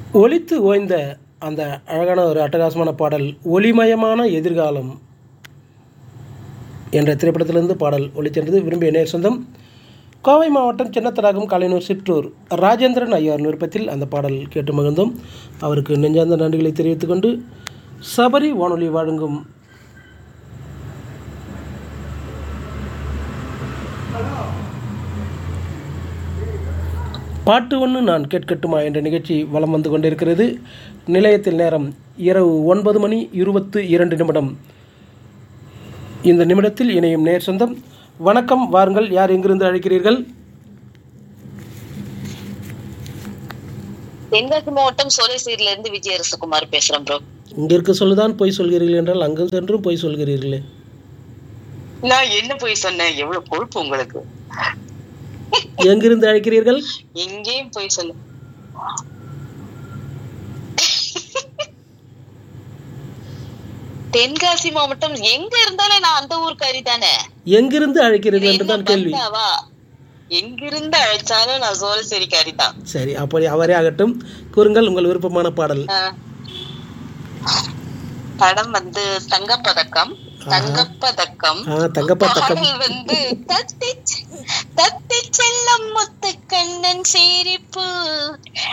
ஒலித்து ஓய்ந்த அந்த அழகான ஒரு அட்டகாசமான பாடல் ஒளிமயமான எதிர்காலம் என்ற திரைப்படத்திலிருந்து பாடல் ஒளிச்சென்றது விரும்பிய நேர் சொந்தம் கோவை மாவட்டம் சின்னத்தடாகம் கலைஞர் சிற்றூர் ராஜேந்திரன் ஐயார் விருப்பத்தில் அந்த பாடல் கேட்டு மகிழ்ந்தோம் அவருக்கு நெஞ்சார்ந்த நன்றிகளை தெரிவித்துக் கொண்டு சபரி வானொலி வழங்கும் பாட்டு ஒன்று நான் கேட்கட்டுமா என்ற நிகழ்ச்சி வலம் வந்து கொண்டிருக்கிறது நிலையத்தில் நேரம் இரவு ஒன்பது மணி இருபத்து இரண்டு நிமிடம் இந்த நிமிடத்தில் இணையும் நேர் சொந்தம் வணக்கம் வாருங்கள் யார் எங்கிருந்து அழைக்கிறீர்கள் தென்காசி மாவட்டம் சோலைசீர்ல இருந்து விஜயரசகுமார் பேசுறேன் ப்ரோ இங்கே இருக்க சொல்லுதான் பொய் சொல்கிறீர்கள் என்றால் அங்கு சென்றும் பொய் சொல்கிறீர்களே நான் என்ன போய் சொன்னேன் எவ்வளவு கொழுப்பு உங்களுக்கு எங்கிருந்து அழைக்கிறீர்கள் எங்கேயும் போய் சொல்லு தென்காசி மாவட்டம் எங்க இருந்தாலே நான் அந்த ஊர்க்காரி தானே எங்கிருந்து அழைக்கிறீர்கள் என்று தான் கேள்வி பந்தாவா எங்கிருந்து அழைச்சாலும் நான் சோழசேரிக்காரி தான் சரி அப்படி அவரே ஆகட்டும் கூறுங்கள் உங்கள் விருப்பமான பாடல் ஆஹ். படம் வந்து தங்கப்பதக்கம் தங்கப்பதக்கம் ஆ தங்கப்பா தக்கம் பாடல் வந்து தத்தி செ- தத்தி செல்லம் முத்து கண்ணன் சிரிப்பு